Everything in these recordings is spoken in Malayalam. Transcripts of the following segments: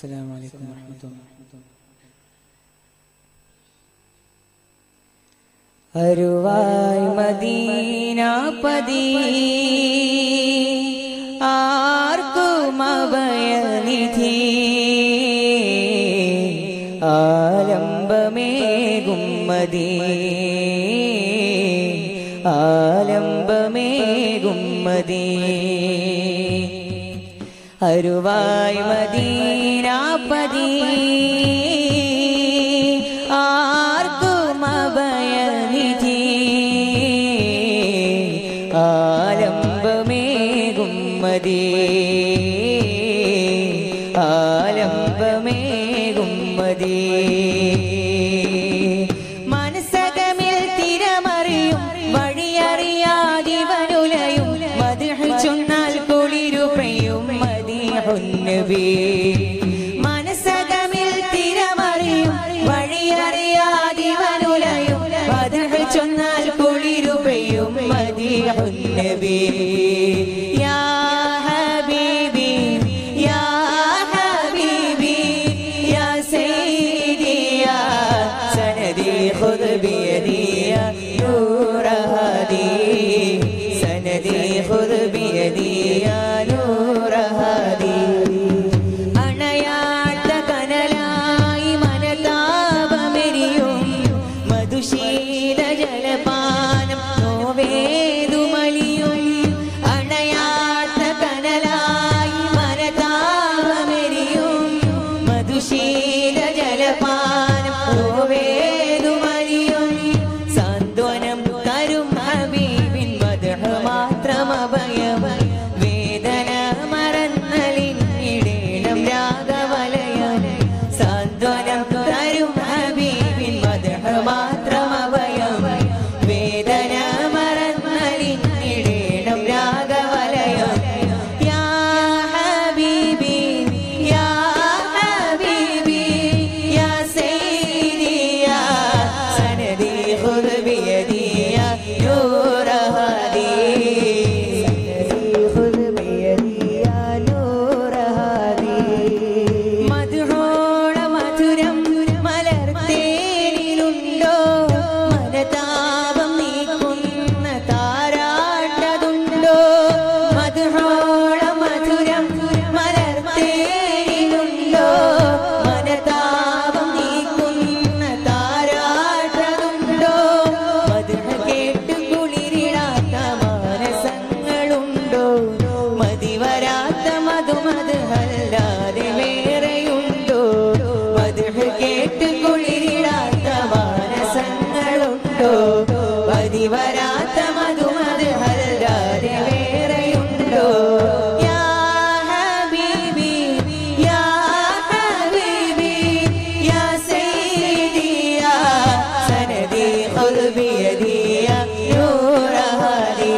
السلام عليكم ورحمة الله അരുവായ് മദീനാപതി ആർക്കും അഭയനിധി ആലംബമേകും മദീ ആലംബമേകും മദീ അരുവായ് മദീനാപതി ആർക്കും അഭയനിധി ആലംബമേകും മദീ ആലംബമേകും മദീ മനസ്സകമിൽ തിരമറിയും വഴിയറിയാതിവനുലയും മതിഹ് ചൊന്നാൽ കുളിരു പെയ്യും മദീഹുന്നബി മനസ്സകമിൽ തിരമറിയും വഴിയറിയാതിവനുലയും മതിഹ് ചൊന്നാൽ കുളിരു പെയ്യും മദീഹുന്നബി യാ ഹബീബി യാ ഹബീബി യാ സയ്യിദി യാ സനദി ഖുദ് ബിയദി യാ നൂറ ഹാദി സനദി ഖുദ് ബിയദി യാ നൂറ ഹാദി അണയാത്ത കനലായി മനതാപമെരിയും മധുശീല ജലപാനം നോവേതുമലിയും അണയാത്ത കനലായി മനതാപമെരിയും മധുശീല ജലപാനം നോവേതുമലിയും സാന്ത്വനം തരും ഹബീബിൻ മധുഹ മാത്രം അഭയം വേദന മറന്നലിടേണം രാഗവലയം സാന്ത്വനം തരും ഹബീബിൻ മധുഹ മാത്രം അഭയം വേദന മറന്നലിടേണം രാഗവലയം യാ ഹബീബി യാ ഹബീബി യാ സയ്യിദി യാ സനദി ഖുദ് ബിയദി യാ നൂറ ഹാദി സനദി ഖുദ് ബിയദി യാ നൂറ ഹാദി മധുരോള മധുരം മലർത്തേനിലുണ്ടോ മനതാപം നീക്കുന്ന താരാട്ടതുണ്ടോ മധുരോള മധുരം മലർത്തേനിലുണ്ടോ മനതാപം നീക്കുന്ന താരാട്ടതുണ്ടോ മധുര കേട്ട് കുളിരിടാത്ത മാനസങ്ങളുണ്ടോ മതിവരാത്ത മധുമത് അല്ലാതെ വേറെയുണ്ടോ മധുര കേട്ട് കുളിരിടാത്ത മാനസങ്ങളുണ്ടോ മതിവരാത്ത മധുമത് അല്ലാതെ വേറെയുണ്ടോ യാ ഹബീബി യാ ഹബീബി യാ സയ്യിദി യാ സനദി ഖുദ് ബിയദി യാ നൂറ ഹാദി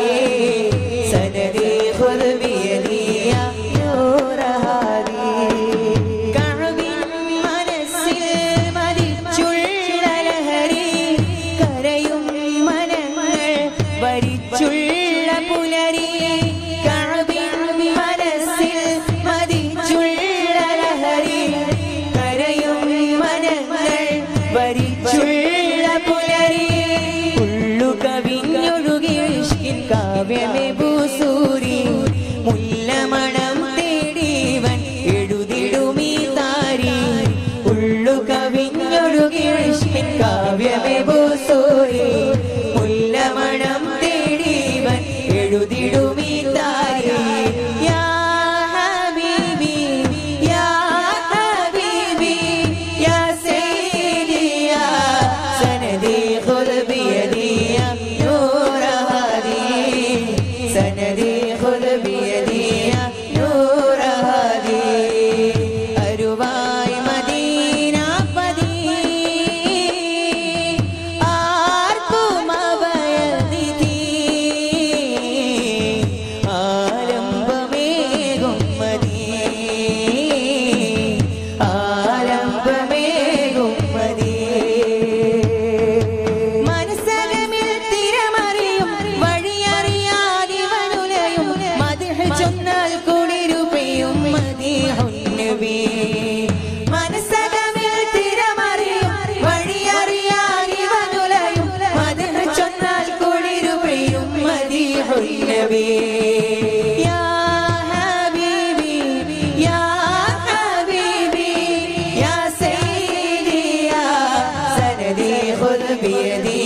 സനദി ഖുദ് ബിയദി യാ നൂറ ഹാദി കഅബിൻ മനസ്സിൽ മരിച്ചുള്ള ലഹരി കരയും മനങ്ങൾ വരിച്ചുള്ള പുലരി കഅബിൻ മനസ്സിൽ മരിച്ചുള്ള ലഹരി കരയും മനങ്ങൾ വരിച്ചുള്ള പുലരി ഉള്ളു കവിഞ്ഞൊഴുകി ഇഷ്കിൻ കാവ്യമേ ഭൂസൂരി മുല്ലമണം തേടിവൻ എഴുതിടുമീ താരി ഉള്ളു കവിഞ്ഞൊഴുകി ഇഷ്കിൻ കാവ്യമേ ഭൂസൂരി മുല്ലമണം തേടിവൻ എഴുതിടുമീ താരി യാ ഹബീബി യാ ഹബീബി യാ സയ്യിദി യാ സനദി ഖുദ് ബിയദി യാ നൂറ ഹാദി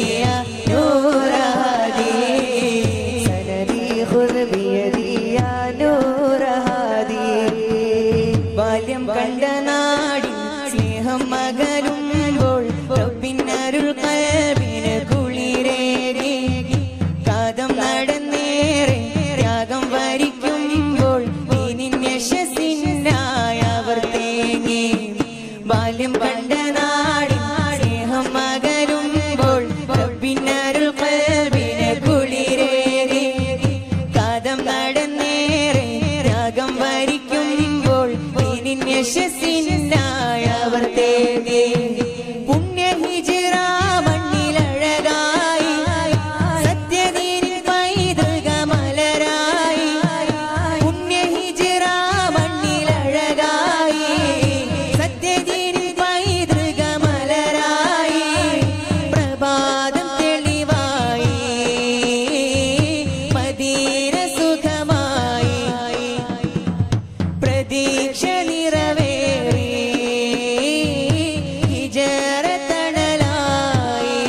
يا نور هادي سندي خذ بيدي يا نور هادي ബാല്യം കണ്ട നാടിൻ സ്നേഹം മകലുമ്പോൾ റബ്ബിനരുൾ കൽബിന് കുളിരേകി കാതം നടന്നേറെ രാഗം വരിക്കുമ്പോൾ ഇനി യശസ്സിനായി അവർ തേങ്ങി ബാല്യം കണ്ട നാടിൻ സ്നേഹം മകലുമ്പോൾ റബ്ബിനരുൾ കൽബിന് കുളിരേകി കാതം നടന്നേറെ രാഗം വരിക്കുമ്പോൾ ഇനി യശസ്സിനായി അവർ തേടി പുണ്യ ഹിജിറ മണ്ണിലഴകായി സത്യനീരിൽ പൈതൃക മലരായി പുണ്യ ഹിജിറ മണ്ണിലഴകായി സത്യനീരിൽ പൈതൃക മലരായി പ്രഭാതം തെളിവായി മദീന സുഖമായി പ്രതീക്ഷ നിറവേറി ഹിജറത്തണലായി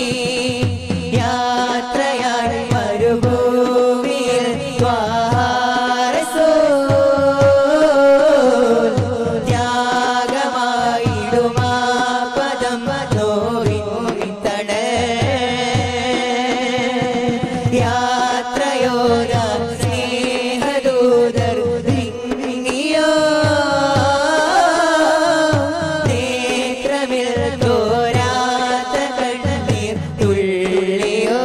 യാത്രയായി മരുഭൂമിയിൽ ത്വാരസൂൽ ത്യാഗമായിടുമാ പദം നോവിൻ തടൽ യാത്രയോര സ്നേഹദൂതർ ധിങ്ങിയോ നേത്രമിൽ തോരാത്ത കണ്ണീർ തുള്ളിയോ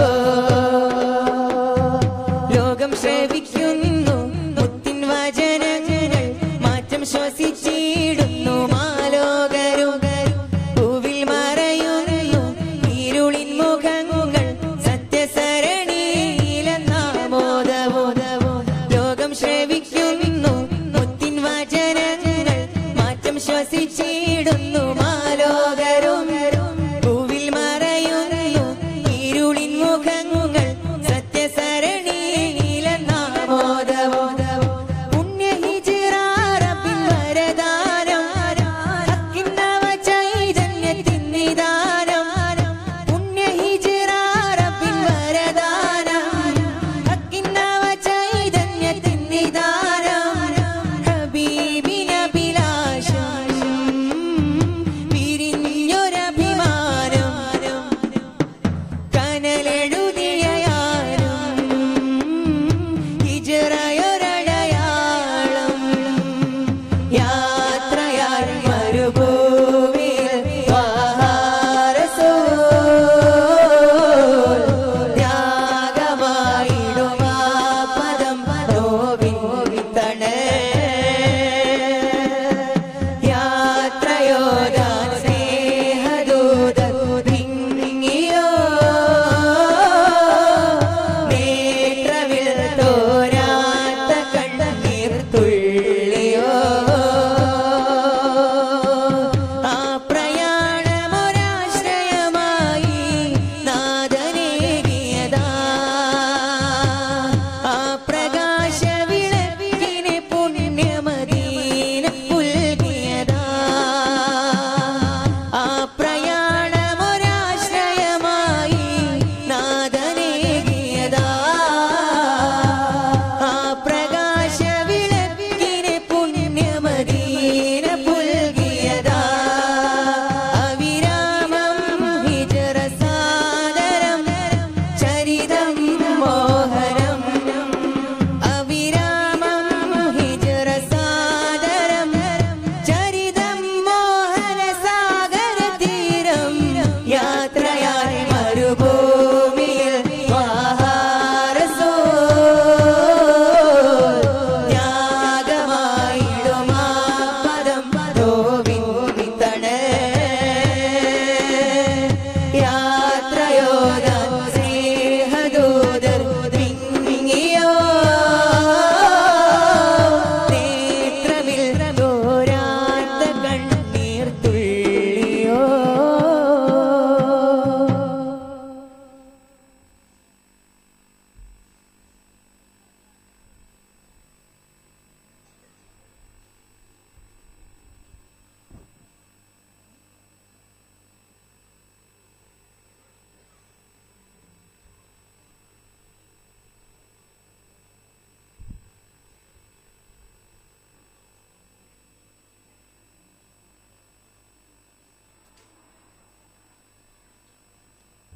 ലോകം ശ്രവിക്കുന്നു മുത്തിൻ വചനങ്ങൾ മാറ്റം ശ്വസിച്ചിടുന്നു മാലോകരുകൾ പൂവിൽ മറയുന്നു ഇരുളിൻ മുഖങ്ങൾ സത്യസരണിയിലെന്നാമോദബോധവും ലോകം ശ്രവിക്കുന്നു മുത്തിൻ വചനങ്ങൾ മാറ്റം ശ്വസിച്ചിടുന്നു മാലോകരും പൂവിൽ മറയുന്നു ഇരുളിൻ മുഖങ്ങൾ സത്യസരണിയിലെന്നാമോദബോധവും പുണ്യ ഹിജിറ റബ്ബിൻ വരദാനം ഹക്കിന്നവ ചൈതന്യത്തിൻ നിദാനം പുണ്യ ഹിജിറ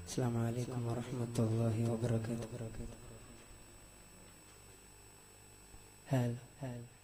السلام عليكم ورحمة الله وبركاته هلا هلا